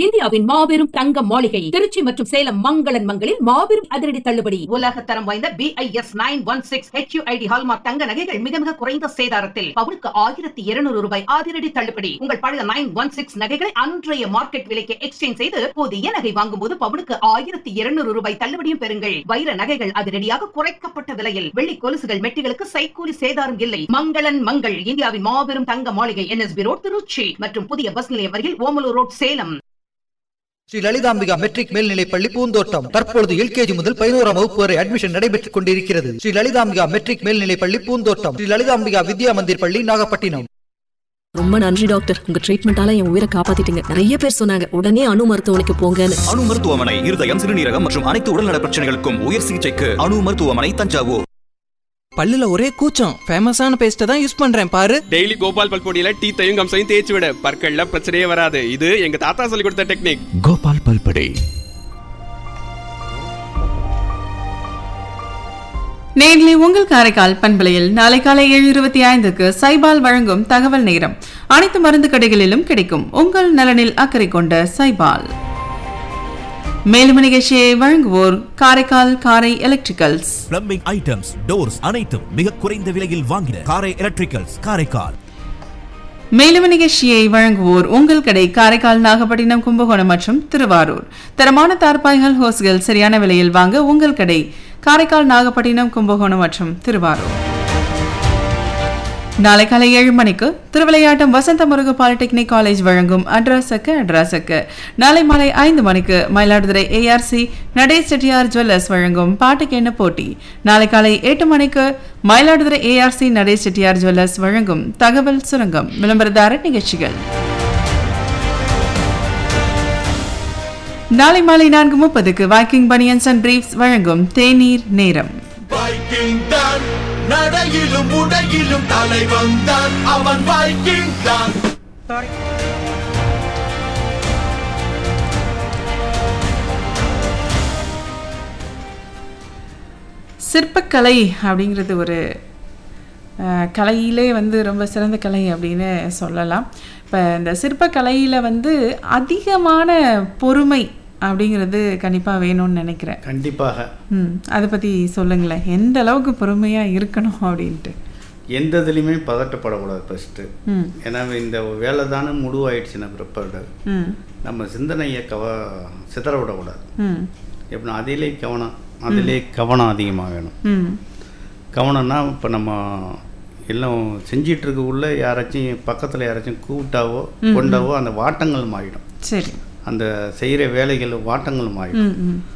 இந்தியாவின் மாபெரும் தங்க மாளிகை திருச்சி மற்றும் சேலம் மங்களன் மங்களில் மாபெரும் அதிரடி தள்ளுபடி உலக தரம் வாய்ந்த BIS nine one six HUID hallmark தங்க நகைகள் மிக மிக குறைந்த சேதாரத்தில் பவுனுக்கு ஆயிரத்தி இருநூறு ரூபாய் அதிரடி தள்ளுபடி உங்கள் பழைய நைன் ஒன் சிக்ஸ் நகைகளை அன்றைய மார்க்கெட் விலைக்கு எக்ஸ்சேஞ்ச் செய்து புதிய நகை வாங்கும் போது பவுனுக்கு ஆயிரத்தி இருநூறு ரூபாய் தள்ளுபடியும் பெறுங்கள் வைர நகைகள் அதிரடியாக குறைக்கப்பட்ட விலையில் வெள்ளி கொலுசுகள் மெட்டிகளுக்கு சைக்கூலி சேதாரம் இல்லை மங்களன் மங்கள் இந்தியாவின் மாபெரும் தங்க மாளிகை என்எஸ்பி ரோட் திருச்சி மற்றும் புதிய பஸ் நிலையம் அருகில் ஓமலூர் ரோட் சேலம் ஸ்ரீ லலிதாம்பிகா மெட்ரிக் மேல்நிலைப் பள்ளி பூந்தோட்டம் தற்பொழுது எல்கேஜி முதல் பதினோராம் வகுப்பு வரை அட்மிஷன் நடைபெற்றுக் கொண்டிருக்கிறது ஸ்ரீ லலிதாம்பிகா மெட்ரிக் மேல்நிலைப் பள்ளி பூந்தோட்டம் ஸ்ரீ லலிதாம்பிகா வித்யா மந்திர் பள்ளி நாகப்பட்டினம் ரொம்ப நன்றி டாக்டர் உங்க ட்ரீட்மெண்டால என் உயிரை காப்பாத்திட்டீங்க நிறைய பேர் சொன்னாங்க உடனே அணு மருத்துவமனைக்கு போங்கன்னு அணு மருத்துவமனை இருதயம் சிறுநீரகம் மற்றும் அனைத்து உடல்நல பிரச்சனைகளுக்கும் உயர் சிகிச்சைக்கு அணு மருத்துவமனை தஞ்சாவூர் பல்லுல ஒரே கூச்சம் ஃபேமஸான பேஸ்ட்டை தான் யூஸ் பண்றேன் பாரு டெய்லி கோபால் பல்பொடியில டீத்தையும் கம்சையும் தேய்ச்சி விட பற்கள்ல பிரச்சனையே வராது இது எங்க தாத்தா சொல்லி கொடுத்த டெக்னிக் கோபால் பல்படே நேரிலே உங்கள் காரைக்கால் பண்பலையில் நாளை காலை ஏழு இருபத்தி ஐந்துக்கு சைபால் வழங்கும் தகவல் நேரம் அனைத்து மருந்து கடைகளிலும் கிடைக்கும் உங்கள் நலனில் அக்கறை கொண்ட சைபால் மேலும் நிகழ்ச்சியை வழங்குவோர் காரைக்கால் காரை எலக்ட்ரிக்கல்ஸ் பிளம்பிங் ஐட்டம்ஸ் டோர்ஸ் அனைத்தும் மிக குறைந்த விலையில் வாங்கின காரை எலக்ட்ரிக்கல்ஸ் காரைக்கால் மேலும் நிகழ்ச்சியை வழங்குவோர் உங்கள் கடை காரைக்கால் நாகப்பட்டினம் கும்பகோணம் மற்றும் திருவாரூர் தரமான தார்பாய்கள் ஹோஸ்கள் சரியான விலையில் வாங்க உங்கள் கடை காரைக்கால் நாகப்பட்டினம் கும்பகோணம் மற்றும் திருவாரூர் நாளை காலை ஏழு மணிக்கு திருவிளையாட்டம் வசந்த முருகு பாலிடெக்னிக் காலேஜ் வழங்கும் அட்ராசக்கு அட்ராசக்கு நாளை மாலை ஐந்து மணிக்கு மயிலாடுதுறை ஏஆர்சி நடேஷ் செட்டியார் ஜுவல்லர்ஸ் வழங்கும் பாட்டுக்கு என்ன போட்டி நாளை காலை எட்டு மணிக்கு மயிலாடுதுறை ஏஆர்சி நடேஷ் செட்டியார் ஜுவல்லர்ஸ் வழங்கும் தகவல் சுரங்கம் விளம்பரதார நிகழ்ச்சிகள் நாளை மாலை நான்கு முப்பதுக்கு வாக்கிங் பனியன்ஸ் அண்ட் பிரீஃப்ஸ் வழங்கும் தேநீர் நேரம் வைக்கிங் தான் நடையிலும் உடையிலும் தலைவன் தான் அவன் வைக்கிங் தான் சிற்பக்கலை அப்படிங்கிறது ஒரு அஹ், கலையிலே வந்து ரொம்ப சிறந்த கலை அப்படின்னு சொல்லலாம் இப்போ இந்த சிற்பக்கலையில் வந்து அதிகமான பொறுமை அப்படிங்கிறது கண்டிப்பாக வேணும்னு நினைக்கிறேன் கண்டிப்பாக ம் அதை பற்றி சொல்லுங்களேன் எந்த அளவுக்கு பொறுமையாக இருக்கணும் அப்படின்ட்டு எந்த இதுலையுமே பதட்டப்படக்கூடாது ஃபஸ்ட்டு ம் ஏன்னா இந்த வேலை தானே முடிவாயிடுச்சுன்னா பிற்பாடு ம் நம்ம சிந்தனையை கவ சிதற விடக்கூடாது ம் எப்படின்னா அதிலே கவனம் அதிலே கவனம் அதிகமாக வேணும் ம் கவனம்னா இப்போ நம்ம எல்லாம் செஞ்சிட்டு இருக்கக்குள்ள யாராச்சும் பக்கத்தில் யாராச்சும் கூப்பிட்டாவோ கொண்டாவோ அந்த வாட்டங்கள் மாறிடும் சரி அந்த செய்கிற வேலைகள் வாட்டங்கள் மாறிடும் ம் ம்